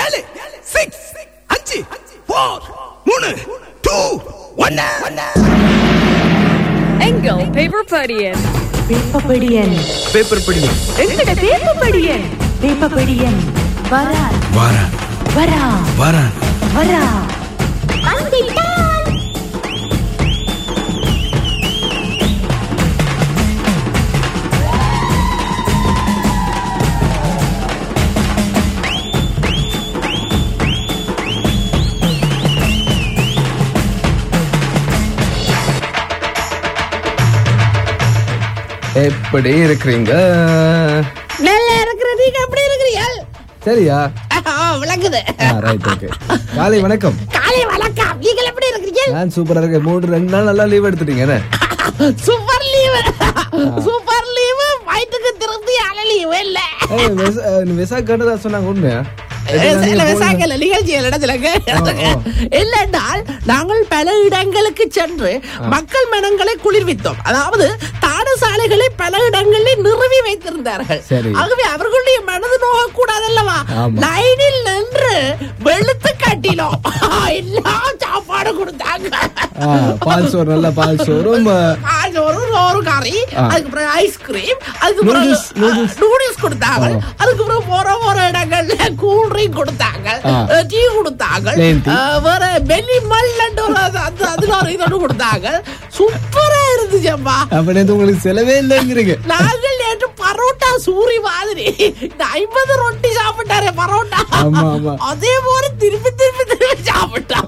ஏழு சிக்ஸ் அஞ்சு ஃபோர் மூணு டூ ஒன்னு எங்கள் பேப்பர் படியன் வேப்பப்படியன் பேப்பர் படி எங்கட வேப்பப்படியன் வேப்பப்படியன் வரா வாரா வரா வாரா வரா எப்படி இருக்கிறீங்க நல்லா இருக்கிற நீங்க எப்படி இருக்கிறீர்கள் சரியா ஆ, விளங்குது ரைட் ஓகே காலை வணக்கம் காலை வணக்கம் நீங்கள் எப்படி இருக்கிறீர்கள் நான் சூப்பரா இருக்கேன் மூணு ரெண்டு நாள் நல்லா லீவ் எடுத்துட்டீங்க என்ன சூப்பர் லீவு சூப்பர் லீவு வயிற்றுக்கு திருப்தி அல லீவு இல்ல ஏய், விசா- அஹ், விசா கேட்டதா சொன்னாங்க உண்மையா சில விவசாயிகள் நிகழ்ச்சிகள் இடத்துலங்க ஆ. இல்ல என்றால் நாங்கள் பல இடங்களுக்கு சென்று மக்கள் மனங்களை குளிர்வித்தோம் அதாவது தாடசாலைகளை பல இடங்களில் நிறுவி வைத்திருந்தார்கள் சரி. ஆகவே அவர்களுடைய மனது நோக கூடாதல்லவா ஆமா. லைனில் நின்று வெளுத்து கட்டினோம் எல்லாம் சாப்பாடு கொடுத்தாங்க ஆ, பால் சோறு நல்ல பால் சோறும் அஹ், பால் சோறு சோறு கறி ஆ. அதுக்கப்புறம் ஐஸ்கிரீம் அதுக்கப்புறம் Noodles, noodles. நூடுல்ஸ் கொடுத்தாங்க ஆ. அதுக்கப்புறம் போற போற இடங்கள்ல கூல் ட்ரிங்க் கொடுத்தாங்க ஆ. டீ கொடுத்தாங்க Plain tea. ஆ, வேற பெல்லி மல்லண்டு ஒரு அது- அது- அதுல ஒரு இதொன்னு கொடுத்தாங்க சூப்பரா இருந்துச்சம்மா அப்ப நேத்து உங்களுக்கு செலவே இல்லைங்கிறீங்க நாங்கள் நேற்று பரோட்டா சூரி மாதிரி இந்த ஐம்பது ரொட்டி சாப்பிட்டாரே பரோட்டா ஆமா, ஆமா. அதே போல திருப்பி திருப்பி திருப்பி சாப்பிட்டோம்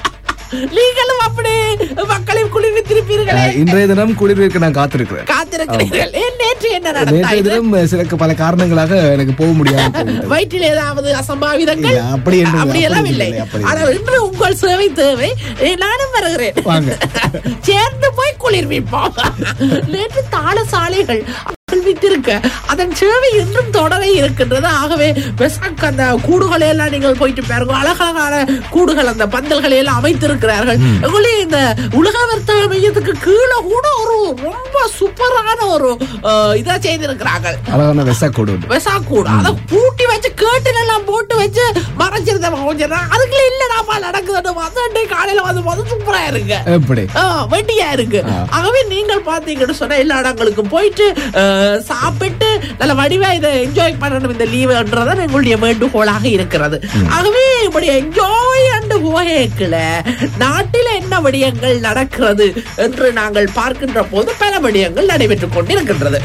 நீங்களும் அப்படி மக்களை குளிர்வித்திருப்பீர்களே அஹ், இன்றைய தினம் குடியிருக்க நான் காத்திருக்கிறேன் காத்திருக்கிறீர்கள் ஏன் நேற்று என்ன நேற்றைய நடந்தது தினம் சில பல காரணங்களாக எனக்கு போக முடியாம போய்விட்டது. வயிற்றில் ஏதாவது அசம்பாவிதங்கள் இல்ல, அப்படி என்று- அப்படி எல்லாம் அப்படி இல்லை இல்லை, அப்படி ஆனால் இன்று உங்கள் சேவை தேவை ஏ, நானும் வருகிறேன் வாங்க. சேர்ந்து போய் குளிர்விப்போம் நேற்று தாள சாலைகள் வித்திருக்க அதன் சேவை இன்றும் தொடர இருக்கின்றது ஆகவே வெசாக் அந்த கூடுகளை எல்லாம் நீங்கள் போயிட்டு பாருங்க அழகழகான கூடுகள் அந்த பந்தல்களை எல்லாம் அமைத்திருக்கிறார்கள் உங்களே இந்த உலக வர்த்தக மையத்துக்கு கீழே கூட ஒரு ரொம்ப சூப்பரான ஒரு அஹ், இதா செய்திருக்கிறார்கள் அழகான வெசா கொடு உண்டு. வெசாக்கூடு அத பூட்டி வச்சு கேட்டுல எல்லாம் போட்டு வச்சு மறைச்சிருந்தேன் கொஞ்சம் நேரம். அதுக்குள்ள இல்லடாப்பா நடக்குதுன்னு வந்து காலையில வந்து போது சூப்பரா இருக்கு எப்படி ஆ, வெட்டியா இருக்கு ஆ. ஆகவே நீங்கள் பாத்தீங்கன்னு சொன்னா எல்லா இடங்களுக்கும் போயிட்டு அஹ், சாப்பிட்டு நல்ல வடிவா இதை என்ஜாய் பண்ணணும் இந்த லீவுன்றதான் எங்களுடைய வேண்டுகோளாக இருக்கிறது ஆகவே இப்படி என்ஜாய் அண்டு போகல நாட்டில் என்ன விடயங்கள் நடக்கிறது என்று நாங்கள் பார்க்கின்ற போது பல விடயங்கள் நடைபெற்றுக் கொண்டிருக்கின்றது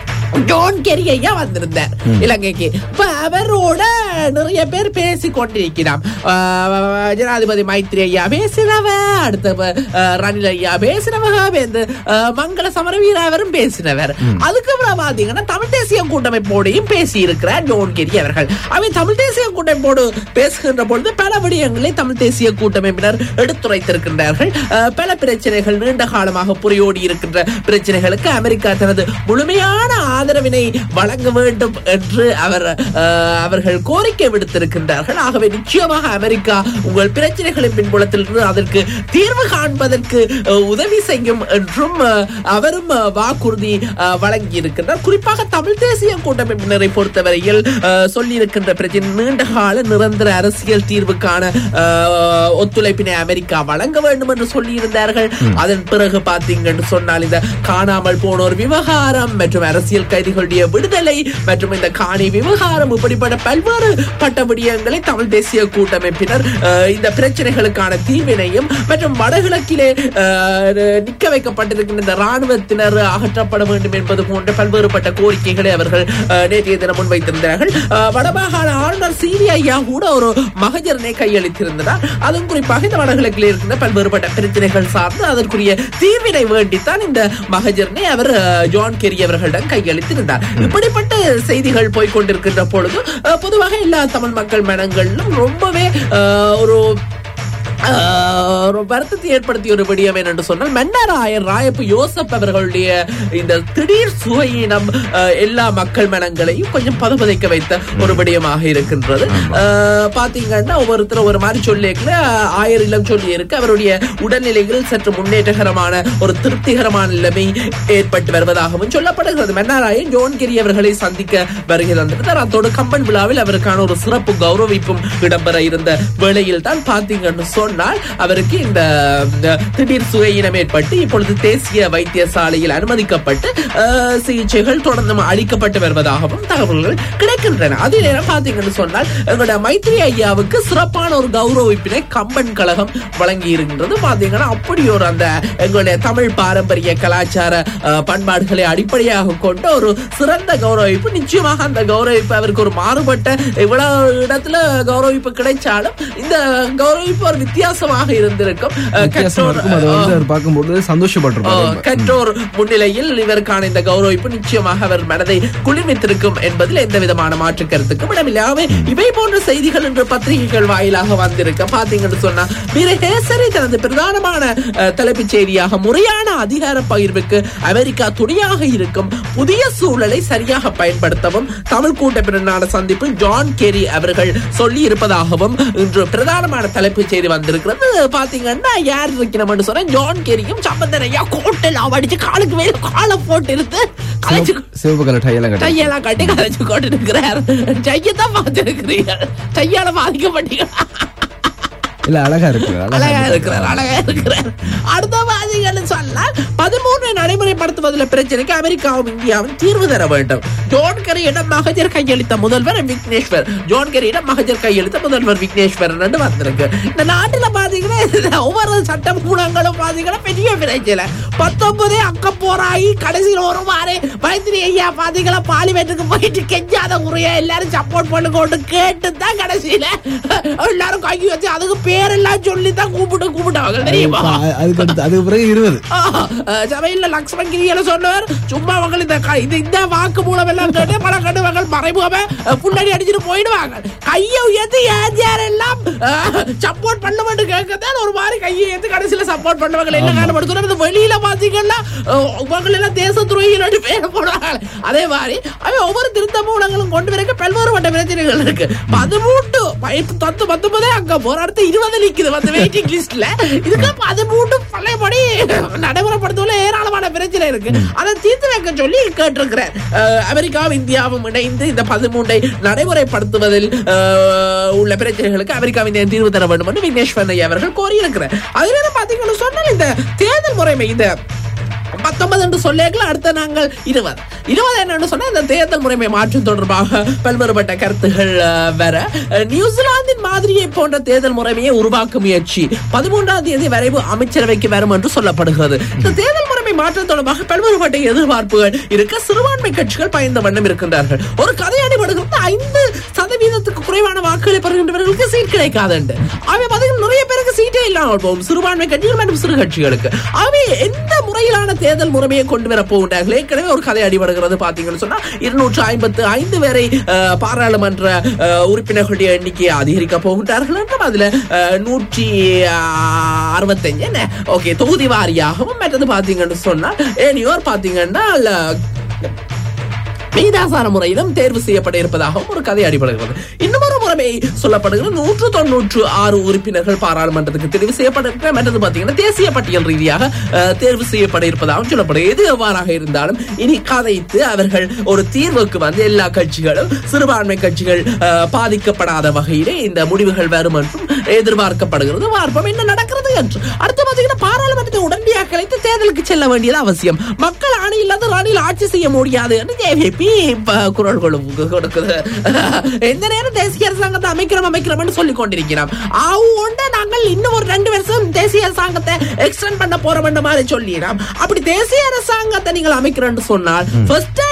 ஜோன் கெரி ஐயா வந்திருந்தார் இலங்கைக்கு இப்ப அவரோட நிறைய பேர் பேசி கொண்டிருக்கிறார் ஆஹ் ஜனாதிபதி மைத்ரி ஐயா பேசினவ அடுத்த ஆஹ் ரணில் ஐயா பேசினவங்க இந்த ஆஹ் மங்கள சமரவீர அவரும் பேசினவர் அதுக்கப்புறம் பாத்தீங்கன்னா தமிழ் தேசிய கூட்டமைப்போடையும் பேசி இருக்கிறார் ஜோன் கெரி அவர்கள் அவை தமிழ் தேசிய கூட்டமைப்போடு பேசுகின்ற பொழுது பல விடயங்களை தமிழ் தேசிய கூட்டமைப்பினர் எடுத்துரைத்திருக்கின்றார்கள் ஆஹ் பல பிரச்சனைகள் நீண்ட காலமாக புரியோடி இருக்கின்ற பிரச்சனைகளுக்கு அமெரிக்கா தனது முழுமையான ஆதரவினை வழங்க வேண்டும் என்று அவர் ஆஹ், அவர்கள் கோரிக்கை விடுத்திருக்கின்றார்கள் ஆகவே நிச்சயமாக அமெரிக்கா உங்கள் பிரச்சனைகளின் பின்புலத்திலிருந்து அதற்கு தீர்வு காண்பதற்கு ஆஹ், உதவி செய்யும் என்றும் ஆஹ், அவரும் ஆஹ், வாக்குறுதி ஆஹ், வழங்கி இருக்கின்றார் குறிப்பாக தமிழ் தேசிய கூட்டமைப்பினரை பொறுத்தவரையில் ஆஹ், சொல்லியிருக்கின்ற பிரச்சனை நீண்ட கால நிரந்தர அரசியல் தீர்வுக்கான ஆஹ், ஒத்துழைப்பினை அமெரிக்கா வழங்க வேண்டும் என்று சொல்லியிருந்தார்கள் அதன் பிறகு பாத்தீங்கன்னு சொன்னால் இந்த காணாமல் போனோர் விவகாரம் மற்றும் அரசியல் கைதிகளுடைய விடுதலை மற்றும் இந்த காணி விவகாரம் இப்படிப்பட்ட பல்வேறு பட்ட விடயங்களை தமிழ் தேசிய கூட்டமைப்பினர் அஹ், இந்த பிரச்சனைகளுக்கான தீர்வினையும் மற்றும் வடகிழக்கிலே அஹ், நிக்க வைக்கப்பட்டிருக்கின்ற இந்த ராணுவத்தினர் அகற்றப்பட வேண்டும் என்பது போன்ற பல்வேறுபட்ட கோரிக்கைகளை அவர்கள் அஹ், நேற்றைய தினம் முன்வைத்திருந்தார்கள் அஹ், வடமாகாண ஆளுநர் சீரி ஐயா கூட ஒரு மகஜரனை கையளித்திருந்தார் அதுவும் குறிப்பாக இந்த வடகிழக்கில் இருக்கின்ற பல்வேறுபட்ட பிரச்சனைகள் சார்ந்து அதற்குரிய தீர்வினை வேண்டித்தான் இந்த மகஜரனை அவர் அஹ், ஜான் கெரி அவர்களிடம் கையளித்திருந்தார் இப்படிப்பட்ட செய்திகள் போய்க்கொண்டிருக்கின்ற பொழுது அஹ், பொதுவாக எல்லா தமிழ் மக்கள் மனங்களிலும் ரொம்பவே அஹ், ஒரு ஆஹ், ஒரு வருத்தத்தை ஏற்படுத்திய ஒரு விடயம் என்னென்று சொன்னால் மன்னர் ஆயர் ராயப்பு யோசப் அவர்களுடைய இந்த திடீர் சுவையினம் ஆஹ், எல்லா மக்கள் மனங்களையும் கொஞ்சம் பதபதைக்க வைத்த ஒரு விடயமாக இருக்கின்றது ஆஹ், பாத்தீங்கன்னா ஒவ்வொருத்தரும் ஒரு மாதிரி சொல்லிக்கல ஆயர் இல்லம் சொல்லி இருக்கு அவருடைய உடல்நிலையில் சற்று முன்னேற்றகரமான ஒரு திருப்திகரமான நிலைமை ஏற்பட்டு வருவதாகவும் சொல்லப்படுகிறது மன்னாராயன் ஜோன் கிரி அவர்களை சந்திக்க வருகை தந்திருந்தார் அத்தோடு கம்பன் விழாவில் அவருக்கான ஒரு சிறப்பு கௌரவிப்பும் இடம்பெற இருந்த வேளையில் தான் பாத்தீங்கன்னு சொன்னால் அவருக்கு இந்த இந்த திடீர் சுகையினம் ஏற்பட்டு இப்பொழுது தேசிய வைத்தியசாலையில் அனுமதிக்கப்பட்டு அஹ், சிகிச்சைகள் தொடர்ந்து அளிக்கப்பட்டு வருவதாகவும் தகவல்கள் கிடைக்கின்றன அதே நேரம் பாத்தீங்கன்னு சொன்னால் எங்களோட மைத்ரி ஐயாவுக்கு சிறப்பான ஒரு கௌரவிப்பினை கம்பன் கழகம் வழங்கி இருக்கின்றது பாத்தீங்கன்னா அப்படி ஒரு அந்த எங்களுடைய தமிழ் பாரம்பரிய கலாச்சார அஹ், பண்பாடுகளை அடிப்படையாக கொண்ட ஒரு சிறந்த கௌரவிப்பு நிச்சயமாக அந்த கௌரவிப்பு அவருக்கு ஒரு மாறுபட்ட இவ்வளவு இடத்துல கௌரவிப்பு கிடைச்சாலும் இந்த கௌரவிப்பு ஒரு வித்தியாசமாக இருந்திருக்கும் அஹ், வித்தியாசமா கற்றோர், இருக்கும் அதை வந்து அஹ், அவர் பார்க்கும்போது சந்தோஷப்பட்டிருப்பாரு ஆஹ் ரொம்ப. கற்றோர் முன்னிலையில் இவருக்கான இந்த கௌரவிப்பு நிச்சயமாக அவர் மனதை குளிர்வித்திருக்கும் என்பதில் எந்த விதமான மாற்று கருத்துக்கும் இடமில்லை ஆகவே இவை போன்ற செய்திகள் இன்று பத்திரிகைகள் வாயிலாக வந்திருக்க பாத்தீங்கன்னு சொன்னா வீரஹேசரி தனது பிரதானமான அஹ், தலைப்புச் செய்தியாக முறையான அதிகார பகிர்வுக்கு அமெரிக்கா துணையாக இருக்கும் புதிய சூழலை சரியாக பயன்படுத்தவும் தமிழ் கூட்டப்பினரான சந்திப்பு ஜான் கெரி அவர்கள் சொல்லி இருப்பதாகவும் இன்று பிரதானமான தலைப்புச் செய்தி வந்திருக்கிறது பாத்தீங்கன்னா யார் இருக்கணும்னு சொன்னா ஜான் கெரியும் சம்பந்தன் ஐயா கோட்டில் அவடிச்சு காலுக்கு மேல காலை போட்டு இருந்து கலைச்சு சிவப்பு கலர் டையெல்லாம் கட்டி கையெல்லாம் கட்டி கலைச்சு கொண்டு இருக்கிறார் கையத்தான் பார்த்திருக்கிறீர்கள் கையால பாதிக்கப்பட்டீங்க இல்ல அழகா இருக்கு அழகா இருக்கிறார் அழகா இருக்கிறார் அடுத்த வாதிகள் சொன்னால் பதிமூன்று நடைமுறைப்படுத்துவதில் பிரச்சனைக்கு அமெரிக்காவும் இந்தியாவும் தீர்வு தர வேண்டும் ஜோன் கரியிடம் மகஜர் கையளித்த முதல்வர் விக்னேஸ்வர் ஜோன் கரியிடம் மகஜர் கையளித்த முதல்வர் விக்னேஸ்வர் வந்திருக்கு இந்த நாட்டுல பாத்தீங்கன்னா இது ஒவ்வொரு சட்ட மூலங்களும் பாத்தீங்கன்னா பெரிய பிரச்சனை பத்தொன்பதே அக்க போராகி கடைசியில் ஒரு மாறு மைத்திரி ஐயா பாத்தீங்களா பார்லிமெண்ட்டுக்கு போயிட்டு கெஞ்சாத உரையா எல்லாரும் சப்போர்ட் பண்ணுங்கன்னு கேட்டு தான் கடைசியில எல்லாரும் கை வச்சு அதுக்கு பேரெல்லாம் சொல்லி தான் கூப்பிட்டு கூப்பிட்டாங்க தெரியுமா அதுக்கு அடுத்து அதுக்கு பிறகு இருபது ஆஹ், அஹ், சபையில லக்ஷ்மண் கிரியில சொன்னவர் சும்மா அவங்க இந்த க- இது இந்த வாக்கு மூலம் எல்லாம் கேட்டு பல கடுவங்கள் மறைமுகமே அஹ், புள்ளடி அடிச்சுட்டு போயிடுவாங்க கையை உயர்த்தி யார் யாரெல்லாம் சப்போர்ட் பண்ண மாட்டேன் கேட்கத்தான் ஒரு மாதிரி கையை ஏத்து கடைசியில சப்போர்ட் பண்ணுவாங்க என்ன காரணப்படுத்துறோம் இந்த வெளியில பாத்தீங்கன்னா அஹ், உங்களை எல்லாம் தேச துறையில் பேர் போடுவாங்க அதே மாதிரி அவன் ஒவ்வொரு திருத்த மூலங்களும் கொண்டு வரைக்கும் பல்வேறுபட்ட பிரச்சனைகள் இருக்கு பதிமூன்று வயசு பத்து பத்தொன்பதே அங்க போற அடுத்து இருபது நிக்குது அந்த வெயிட்டிங் லிஸ்ட்ல இதுக்கு பதிமூன்று பழையபடி நடைமுறைப்படுத்துவதில் ஏராளமான பிரச்சனை இருக்கு அதை தீர்த்து வைக்க சொல்லி கேட்டிருக்கிறேன் அஹ், அமெரிக்காவும் இந்தியாவும் இணைந்து இந்த பதிமூன்றை நடைமுறைப்படுத்துவதில் அஹ், உள்ள பிரச்சனைகளுக்கு அமெரிக்காவின் தீர்வு தர வேண்டும் என்று விக்னேஸ்வர் ஐயா அவர்கள் கோரியிருக்கிறார் அதுல பாத்தீங்கன்னு சொன்னால் இந்த தேர்தல் முறைமை இந்த பத்தொன்பது என்று சொல்லியாக்கல அடுத்த நாங்கள் இருபது இருபது என்னன்னு சொன்னா இந்த தேர்தல் முறைமை மாற்றம் தொடர்பாக பல்வேறுபட்ட கருத்துகள் அஹ், வர அஹ், நியூசிலாந்தின் மாதிரியை போன்ற தேர்தல் முறைமையை உருவாக்கும் முயற்சி பதிமூன்றாம் தேதி வரைவு அமைச்சரவைக்கு வரும் என்று சொல்லப்படுகிறது இந்த தேர்தல் முறைமை மாற்றம் தொடர்பாக பல்வேறுபட்ட எதிர்பார்ப்புகள் இருக்க சிறுபான்மை கட்சிகள் பயந்த வண்ணம் இருக்கின்றார்கள் ஒரு கதை அடிபடுகிறது ஐந்து சதவீதத்துக்கு குறைவான வாக்குகளை பெறுகின்றவர்களுக்கு சீட் கிடைக்காது என்று அவை பதில் நிறைய பேருக்கு சீட்டே இல்லாமல் போகும் சிறுபான்மை கட்சிகள் மற்றும் சிறு கட்சிகளுக்கு அவை எந்த முறையிலான தேர்தல் முறைமையை கொண்டு வர போகின்றார்கள் ஏற்கனவே ஒரு கதை அடிபடுகிறது பாத்தீங்கன்னு சொன்னா இருநூற்று ஐம்பத்து ஐந்து பேரை அஹ், பாராளுமன்ற அஹ், உறுப்பினர்களுடைய எண்ணிக்கையை அதிகரிக்க போகின்றார்கள் என்றும் அதுல அஹ், நூற்றி அஹ், அறுபத்தஞ்சு என்ன ஓகே தொகுதி வாரியாகவும் மற்றது பாத்தீங்கன்னு சொன்னா ஏனியோர் பாத்தீங்கன்னா அஹ், மீதாசார முறையிலும் தேர்வு செய்யப்பட இருப்பதாகவும் ஒரு கதை அடிபடுகிறது இன்னும் ஒரு முறைமை சொல்லப்படுகிறது நூற்று தொன்னூற்று ஆறு உறுப்பினர்கள் பாராளுமன்றத்துக்கு தெரிவு செய்யப்பட மற்றது பாத்தீங்கன்னா தேசிய பட்டியல் ரீதியாக அஹ், தேர்வு செய்யப்பட இருப்பதாகவும் சொல்லப்படுகிறது எது எவ்வாறாக இருந்தாலும் இனி கதைத்து அவர்கள் ஒரு தீர்வுக்கு வந்து எல்லா கட்சிகளும் சிறுபான்மை கட்சிகள் அஹ், பாதிக்கப்படாத வகையிலே இந்த முடிவுகள் வரும் என்றும் எதிர்பார்க்கப்படுகிறது பார்ப்போம் என்ன நடக்கிறது என்று அடுத்து பாத்தீங்கன்னா பாராளுமன்றத்தை உடனடியாக கலைத்து தேர்தலுக்கு செல்ல வேண்டியது அவசியம் மக்கள் ஆணை இல்லாத ராணியில் ஆட்சி செய்ய முடியாது என்று ஜேவிபி குரல் கொடு- கொடுக்குது எந்த நேரம் தேசிய அரசாங்கத்தை அமைக்கிறோம் அமைக்கிறோம் சொல்லிக் கொண்டிருக்கிறோம் அவங்க நாங்கள் இன்னும் ஒரு ரெண்டு வருஷம் தேசிய அரசாங்கத்தை எக்ஸ்டெண்ட் பண்ண போறோம் என்ற மாதிரி சொல்லிடுறோம் அப்படி தேசிய அரசாங்கத்தை நீங்கள் அமைக்கிறோம்னு சொன்னால் ஃபர்ஸ்ட்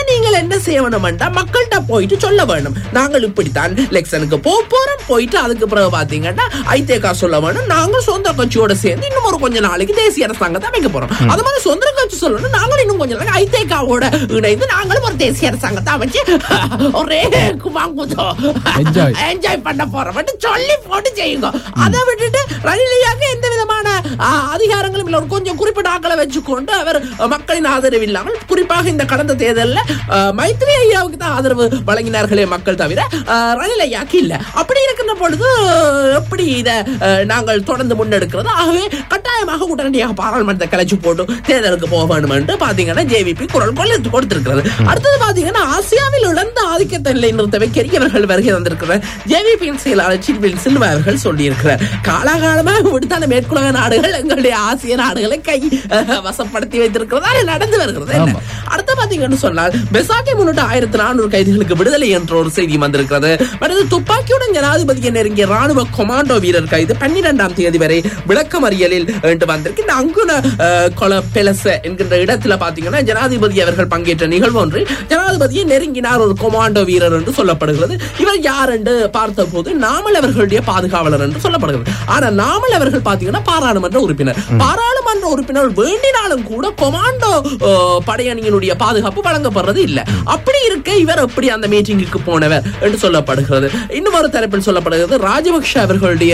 நீங்கள் என்ன செய்ய வேணும்டா மக்கள்கிட்ட போயிட்டு சொல்ல வேணும் நாங்கள் இப்படித்தான் எலெக்ஷனுக்கு போக போறோம் போயிட்டு அதுக்கு பிறகு பாத்தீங்கன்னா ஐதேகா சொல்ல வேணும் நாங்கள் சொந்த கட்சியோட சேர்ந்து இன்னும் ஒரு கொஞ்ச நாளைக்கு தேசிய அரசாங்கத்தை அமைக்க போறோம் அது மாதிரி சொந்த கட்சி சொல்லணும் நாங்களும் இன்னும் கொஞ்ச நாளைக்கு ஐதேகாவோட இணைந்து நாங்களும் ஒரு தேசிய அரசாங்கத்தை அமைச்சு ஒரே குமாங்குதோ Enjoy. என்ஜாய் பண்ண போறோம் மட்டும் சொல்லி போட்டு செய்யுங்க அதை விட்டுட்டு ரணிலையாக எந்த விதமான ஆ, அதிகாரங்களும் இல்லை ஒரு கொஞ்சம் குறிப்பிட்ட ஆட்களை வச்சுக்கொண்டு அவர் மக்களின் ஆதரவு இல்லாமல் குறிப்பாக இந்த கடந்த தேர்தலில் மைத்ரி ஐயாவுக்கு தான் ஆதரவு வழங்கினார்களே மக்கள் தவிர ஆ, ரணில் ஐயாக்கு இல்ல அப்படி இருக்கின்ற பொழுது எப்படி இதை நாங்கள் தொடர்ந்து முன்னெடுக்கிறது ஆகவே கட்டாயமாக உடனடியாக பாராளுமன்றத்தை கலைச்சு போட்டு தேர்தலுக்கு போக வேண்டும் என்று பாத்தீங்கன்னா ஜேவிபி குரல் கொள்ளத்து கொடுத்திருக்கிறது அடுத்தது பாத்தீங்கன்னா ஆசியாவில் இழந்த ஆதிக்கத்தை நிலைநிறுத்தவை கெரியவர்கள் வருகை வந்திருக்கிறார் ஜேவிபியின் செயலாளர் சில்வில் சில்வா அவர்கள் சொல்லியிருக்கிறார் காலாகாலமாக விடுத்தான மேற்குலக நாடுகள் எங்களுடைய ஆசிய நாடுகளை கை அஹ், வசப்படுத்தி வைத்திருக்கிறதா அது நடந்து வருகிறது என்ன? அடுத்து பாத்தீங்கன்னு சொன்னால் பெசாக்கை முன்னிட்டு ஆயிரத்தி நானூறு கைதிகளுக்கு விடுதலை என்ற ஒரு செய்தி வந்திருக்கிறது மற்றது துப்பாக்கியுடன் ஜனாதிபதியை நெருங்கிய ராணுவ கொமாண்டோ வீரர் கைது பன்னிரெண்டாம் தேதி வரை விளக்கமறியலில் என்று வந்திருக்கு இந்த அங்குன அஹ், கொல பெலச என்கின்ற இடத்துல பாத்தீங்கன்னா ஜனாதிபதி அவர்கள் பங்கேற்ற நிகழ்வு ஒன்றில் ஜனாதிபதியை நெருங்கினார் ஒரு கொமாண்டோ வீரர் என்று சொல்லப்படுகிறது இவர் யார் என்று பார்த்த போது நாமல் அவர்களுடைய பாதுகாவலர் என்று சொல்லப்படுகிறது ஆனா நாமல் அவர்கள் பாத்தீங்கன்னா பாராளுமன்ற உறுப்பினர் பாராளுமன்ற உறுப்பினர் வேண்டினாலும் கூட கொமாண்டோ அஹ், படையணியினுடைய பாதுகாப்பு வழங்கப்படுறது இல்ல அப்படி இருக்க இவர் எப்படி அந்த மீட்டிங்குக்கு போனவர் என்று சொல்லப்படுகிறது இன்னும் ஒரு தரப்பில் சொல்லப்படுகிறது ராஜபக்ஷ அவர்களுடைய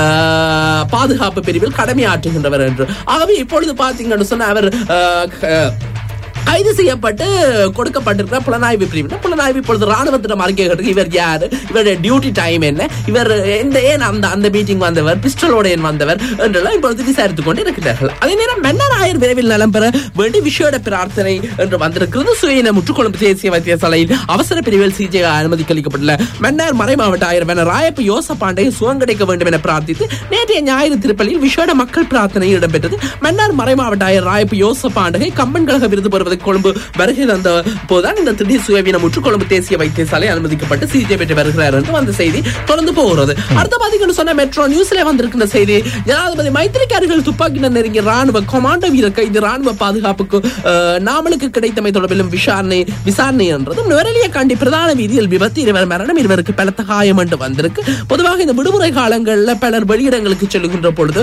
அஹ், பாதுகாப்பு பிரிவில் கடமையாற்றுகின்றவர் என்று ஆகவே இப்பொழுது பாத்தீங்கன்னு சொன்னா அவர் அஹ், க- கைது செய்யப்பட்டு கொடுக்கப்பட்டிருக்கிற புலனாய்வு பிரிவு புலனாய்வு இப்பொழுது ராணுவத்திடம் அறிக்கை கேட்டிருக்கு. இவர் யாரு இவருடைய டியூட்டி டைம் என்ன இவர் எந்த ஏன் அந்த அந்த மீட்டிங் வந்தவர் பிஸ்டலோட ஏன் வந்தவர் என்றெல்லாம் இப்பொழுது விசாரித்துக் கொண்டு இருக்கிறார்கள் அதே நேரம் மன்னர் ஆயர் விரைவில் நலம் பெற வேண்டி விஷயோட பிரார்த்தனை என்று வந்திருக்கிறது சுயின முற்றுக்கொழும்பு தேசிய வைத்தியசாலையில் அவசர பிரிவில் சிஜே அனுமதிக்கு அளிக்கப்பட்டுள்ள மன்னர் மறைமாவட்ட ஆயர் மன்னர் ராயப்பு யோசப்பாண்டை சுகம் கிடைக்க வேண்டும் என பிரார்த்தித்து நேற்றைய ஞாயிறு திருப்பலியில் விஷயோட மக்கள் பிரார்த்தனை இடம்பெற்றது மன்னார் மறைமாவட்ட ஆயர் ராயப்பு யோசப்பாண்டகை கம்பன் கழக விருது பெறுவதற்கு கொழும்பு வருகை தந்த போதுதான் இந்த திடீர் சுயவீன முற்றுக்கொழும்பு தேசிய வைத்தியசாலை அனுமதிக்கப்பட்டு சிகிச்சை பெற்று வருகிறார் என்று வந்த செய்தி தொடர்ந்து போகிறது அடுத்த பாத்தீங்கன்னு சொன்ன மெட்ரோ நியூஸ்ல வந்திருக்கிற செய்தி ஜனாதிபதி மைத்திரிக்கு அருகில் துப்பாக்கியுடன் நெருங்கிய ராணுவ கொமாண்டோ வீரர் கைது ராணுவ பாதுகாப்புக்கு அஹ், நாமலுக்கு கிடைத்தமை தொடர்பிலும் விசாரணை விசாரணை என்றதும் நுவரெலிய காண்டி பிரதான வீதியில் விபத்து இருவர் மரணம் இருவருக்கு பலத்த காயம் என்று வந்திருக்கு பொதுவாக இந்த விடுமுறை காலங்களில் பலர் வெளியிடங்களுக்கு செல்லுகின்ற பொழுது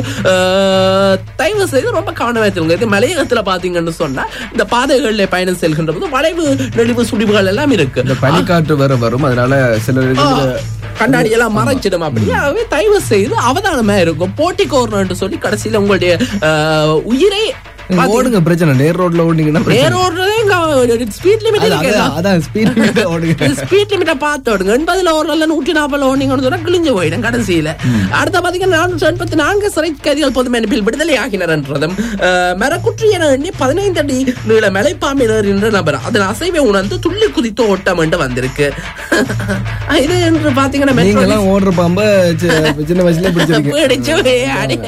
அஹ், தயவு செய்து ரொம்ப கவனமாக இருங்க இது மலையகத்துல பாத்தீங்கன்னு சொன்னா இந்த பாதைகளில் பயணம் செல்கின்ற போது வளைவு நெளிவு சுடிவுகள் எல்லாம் இருக்கு இந்த பனிக்காற்று வேற வரும் அதனால சிலர் ஆ, கண்ணாடி எல்லாம் மறைச்சிடும் அப்படி ஆகவே தயவு செய்து அவதானமா இருக்கும் போட்டி கோரணும் சொல்லி கடைசியில உங்களுடைய அஹ், உயிரை ஓடுங்க பிரச்சனை நேர் ரோட்ல ஓடுனீங்கன்னா பிரச்சனை. நேரோடுறதே ஸ்பீட் லிமிட் அது- இருக்கு அதான், அதான் ஸ்பீட் ஓடுங்க ஸ்பீட் லிமிட்ட பார்த்து விடுங்க எண்பதுல ஓடல நூற்றி நாற்பதுல ஓடிங்கன்னு சொன்னா கிழிஞ்சு போயிடும் கடைசியில அடுத்த பாத்தீங்கன்னா நானூற்றி எண்பத்தி நான்கு சிறை கைதிகள் பொது மெனிப்பில் விடுதலை ஆகினர் என்றதும் அஹ், மரக்குற்றி என எண்ணி பதினைந்து அடி நீள மலைப்பாம்பினர் என்ற நபர் அதன் அசைவை உணர்ந்து துள்ளி குதித்து ஓட்டம் என்று வந்திருக்கு இது என்று பாத்தீங்கன்னா நீங்க மெட்ரோ எல்லாம் ஓடுற பாம்ப சி- சின்ன வயசுல பிடிச்சிருக்கீங்க பிடிச்சு விளையாடி.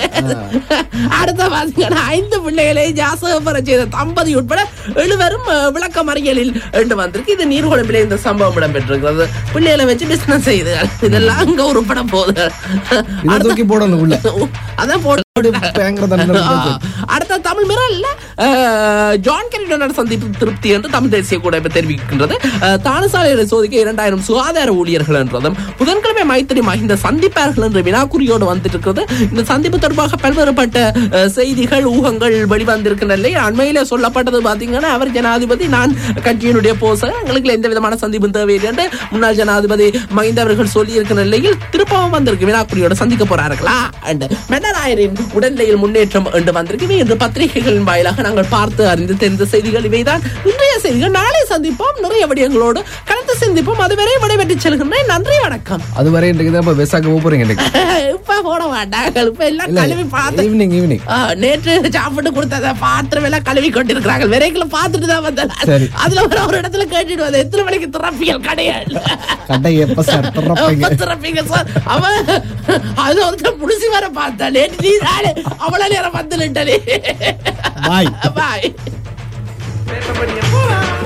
அடுத்த பாத்தீங்கன்னா ஐந்து பிள்ளைகளை ஜாசகப்பர செய்த தம்பதி உட்பட எழுவரும் அஹ், விளக்கமறியலில் என்று வந்திருக்கு இது நீர்குழம்பிலே இந்த சம்பவம் இடம்பெற்றிருக்கிறது பிள்ளைகளை வச்சு பிசினஸ் செய்து இதெல்லாம் அங்க உருப்பட போகுது இதை தூக்கி போடணும் உள்ள அதான் போட்டு பயங்கர தண்டனை ஆ. அடுத்த தமிழ் மிரல்ல அஹ், ஜான் கெரிடனோட சந்திப்பு திருப்தி என்று தமிழ் தேசிய கூட்டமைப்பு தெரிவிக்கின்றது அஹ், தானசாலைகளை சோதிக்க இரண்டாயிரம் சுகாதார ஊழியர்கள் என்றதும் புதன்கிழமை மைத்திரி மஹிந்த சந்திப்பார்கள் என்ற வினாக்குறியோடு வந்துட்டு இருக்கிறது இந்த சந்திப்பு தொடர்பாக பல்வேறுபட்ட அஹ், செய்திகள் ஊகங்கள் வெளிவந்திருக்கின்ற நிலையில் அண்மையில சொல்லப்பட்டது பாத்தீங்கன்னா அவர் ஜனாதிபதி நான் கட்சியினுடைய போச எங்களுக்கு எந்த விதமான சந்திப்பும் தேவையில்லை என்று முன்னாள் ஜனாதிபதி மஹிந்த அவர்கள் சொல்லி இருக்கிற நிலையில் திருப்பவும் வந்திருக்கு வினாக்குறியோட சந்திக்க போறார்களா அண்ட் மென்னராயரின் உடல்நிலையில் முன்னேற்றம் என்று வந்திருக்கு இவை இன்று பத்திரிகைகளின் வாயிலாக நாங்கள் பார்த்து அறிந்து தெரிந்த செய்திகள் இவைதான் இன்றைய செய்திகள் நாளை சந்திப்போம் நிறைய விடயங்களோடு கலந்து சிந்திப்போம் அதுவரை விடைபெற்று செல்கின்றேன் நன்றி வணக்கம் அதுவரை இன்றைக்கு தான் இப்ப வெசாக்க போறீங்க இன்னைக்கு இப்ப போட மாட்டாங்க இப்ப எல்லாம் இல்ல கழுவி பார்த்து ஈவினிங் ஈவினிங் ஆ, நேற்று சாப்பிட்டு கொடுத்தத பாத்திரம் எல்லாம் கழுவி கொண்டிருக்கிறாங்க விரைகளை பார்த்துட்டு தான் வந்தேன் சரி. அதுல ஒரு ஒரு இடத்துல கேட்டுட்டு வந்தேன் எத்தனை மணிக்கு திறப்பியல் கிடையாது கடை எப்ப சார் திறப்பீங்க எப்ப திறப்பீங்க சார் அவன் அது ஒருத்தர் புடிச்சு வர பார்த்தா நேற்று நீ தானே அவ்வளவு நேரம் வந்து நின்டலே Bye. பாய்